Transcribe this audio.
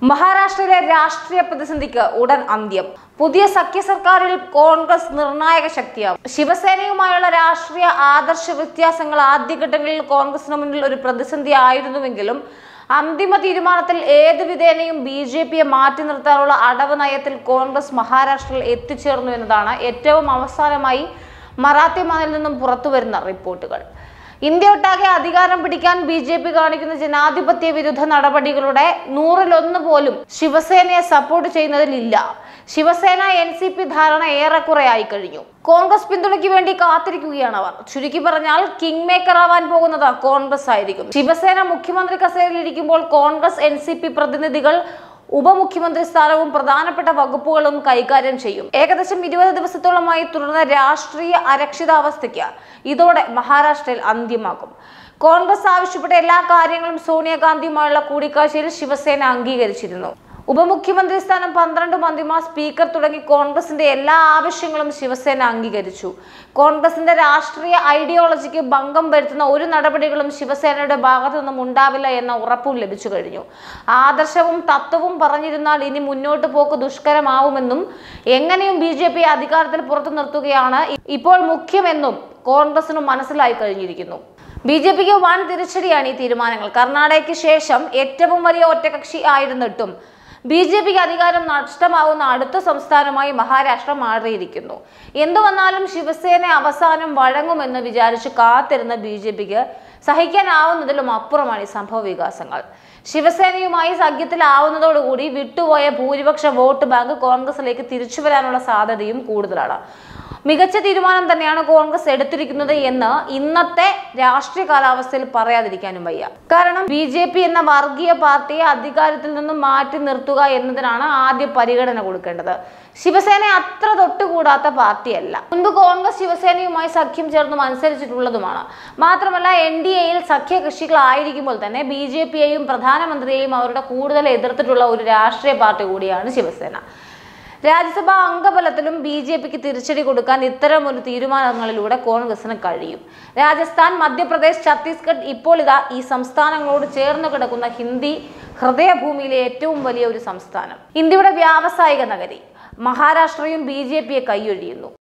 മഹാരാഷ്ട്രയിലെ രാഷ്ട്രീയ പ്രതിസന്ധിക്ക് ഉടൻ അന്ത്യം പുതിയ സഖ്യ സർക്കാരിൽ കോൺഗ്രസ് നിർണായക ശക്തിയാവും ശിവസേനയുമായുള്ള രാഷ്ട്രീയ ആദർശ വ്യത്യാസങ്ങൾ ആദ്യഘട്ടങ്ങളിൽ കോൺഗ്രസിന് മുന്നിൽ ഒരു പ്രതിസന്ധി ആയിരുന്നുവെങ്കിലും അന്തിമ തീരുമാനത്തിൽ ഏത് വിധേനയും ബി ജെ പിയെ മാറ്റി നിർത്താനുള്ള അടവ് നയത്തിൽ കോൺഗ്രസ് മഹാരാഷ്ട്രയിൽ എത്തിച്ചേർന്നു എന്നതാണ് ഏറ്റവും അവസാനമായി മറാത്തി മാനിൽ നിന്നും പുറത്തുവരുന്ന റിപ്പോർട്ടുകൾ ഇന്ത്യ ഒട്ടാകെ അധികാരം പിടിക്കാൻ ബി ജെ പി കാണിക്കുന്ന ജനാധിപത്യ വിരുദ്ധ നടപടികളുടെ നൂറിലൊന്ന് പോലും ശിവസേനയെ സപ്പോർട്ട് ചെയ്യുന്നതിലില്ല ശിവസേന എൻ സി പി ധാരണ ഏറെക്കുറെ ആയി കഴിഞ്ഞു കോൺഗ്രസ് പിന്തുണയ്ക്ക് വേണ്ടി കാത്തിരിക്കുകയാണ് അവർ ചുരുക്കി പറഞ്ഞാൽ കിങ് മേക്കർ ആവാൻ പോകുന്നത് കോൺഗ്രസ് ആയിരിക്കും ശിവസേന മുഖ്യമന്ത്രി കസേരയിൽ ഇരിക്കുമ്പോൾ കോൺഗ്രസ് എൻ സി പി പ്രതിനിധികൾ ഉപമുഖ്യമന്ത്രി സ്ഥാനവും പ്രധാനപ്പെട്ട വകുപ്പുകളും കൈകാര്യം ചെയ്യും ഏകദേശം ഇരുപത് ദിവസത്തോളമായി തുടർന്ന രാഷ്ട്രീയ അരക്ഷിതാവസ്ഥയ്ക്ക് ഇതോടെ മഹാരാഷ്ട്രയിൽ അന്ത്യമാകും കോൺഗ്രസ് ആവശ്യപ്പെട്ട എല്ലാ കാര്യങ്ങളും സോണിയാഗാന്ധിയുമായുള്ള കൂടിക്കാഴ്ചയിൽ ശിവസേന അംഗീകരിച്ചിരുന്നു ഉപമുഖ്യമന്ത്രി സ്ഥാനം പന്ത്രണ്ട് മന്ത്രിമാർ സ്പീക്കർ തുടങ്ങി കോൺഗ്രസിന്റെ എല്ലാ ആവശ്യങ്ങളും ശിവസേന അംഗീകരിച്ചു കോൺഗ്രസിന്റെ രാഷ്ട്രീയ ഐഡിയോളജിക്ക് ഭംഗം വരുത്തുന്ന ഒരു നടപടികളും ശിവസേനയുടെ ഭാഗത്തു നിന്നും ഉണ്ടാവില്ല എന്ന ഉറപ്പും ലഭിച്ചു കഴിഞ്ഞു ആദർശവും തത്വവും പറഞ്ഞിരുന്നാൽ ഇനി മുന്നോട്ട് പോക്ക് ദുഷ്കരമാവുമെന്നും എങ്ങനെയും ബി ജെ പി അധികാരത്തിൽ പുറത്തു നിർത്തുകയാണ് ഇപ്പോൾ മുഖ്യമെന്നും കോൺഗ്രസിനും മനസ്സിലായി കഴിഞ്ഞിരിക്കുന്നു ബി ജെ പിക്ക് വൻ തിരിച്ചടിയാണ് ഈ തീരുമാനങ്ങൾ കർണാടകയ്ക്ക് ശേഷം ഏറ്റവും വലിയ ഒറ്റകക്ഷി ആയിരുന്നിട്ടും ബി ജെ പിക്ക് അധികാരം നഷ്ടമാവുന്ന അടുത്ത സംസ്ഥാനമായി മഹാരാഷ്ട്ര മാറിയിരിക്കുന്നു എന്തു വന്നാലും ശിവസേന അവസാനം വഴങ്ങുമെന്ന് വിചാരിച്ച് കാത്തിരുന്ന ബി ജെ പിക്ക് സഹിക്കാനാവുന്നതിലും അപ്പുറമാണ് ഈ സംഭവ വികാസങ്ങൾ ശിവസേനയുമായി സഖ്യത്തിലാവുന്നതോടുകൂടി വിട്ടുപോയ ഭൂരിപക്ഷ വോട്ട് ബാങ്ക് കോൺഗ്രസിലേക്ക് തിരിച്ചു വരാനുള്ള സാധ്യതയും കൂടുതലാണ് മികച്ച തീരുമാനം തന്നെയാണ് കോൺഗ്രസ് എടുത്തിരിക്കുന്നത് എന്ന് ഇന്നത്തെ രാഷ്ട്രീയ കാലാവസ്ഥയിൽ പറയാതിരിക്കാനും വയ്യ കാരണം ബി ജെ പി എന്ന വർഗീയ പാർട്ടിയെ അധികാരത്തിൽ നിന്നും മാറ്റി നിർത്തുക എന്നതിനാണ് ആദ്യ പരിഗണന കൊടുക്കേണ്ടത് ശിവസേന അത്ര തൊട്ടുകൂടാത്ത പാർട്ടിയല്ല മുൻപ് കോൺഗ്രസ് ശിവസേനയുമായി സഖ്യം ചേർന്ന് മത്സരിച്ചിട്ടുള്ളതുമാണ് മാത്രമല്ല എൻ ഡി എയിൽ സഖ്യകക്ഷികളായിരിക്കുമ്പോൾ തന്നെ ബി ജെ പിയെയും പ്രധാനമന്ത്രിയെയും അവരുടെ കൂടുതൽ എതിർത്തിട്ടുള്ള ഒരു രാഷ്ട്രീയ പാർട്ടി കൂടിയാണ് ശിവസേന രാജ്യസഭാ അംഗബലത്തിലും ബി ജെ പിക്ക് തിരിച്ചടി കൊടുക്കാൻ ഇത്തരം ഒരു തീരുമാനങ്ങളിലൂടെ കോൺഗ്രസിന് കഴിയും രാജസ്ഥാൻ മധ്യപ്രദേശ് ഛത്തീസ്ഗഡ് ഇപ്പോൾ ഇതാ ഈ സംസ്ഥാനങ്ങളോട് ചേർന്ന് കിടക്കുന്ന ഹിന്ദി ഹൃദയഭൂമിയിലെ ഏറ്റവും വലിയ ഒരു സംസ്ഥാനം ഇന്ത്യയുടെ വ്യാവസായിക നഗരി മഹാരാഷ്ട്രയും ബി ജെ പിയെ കൈയൊഴിയുന്നു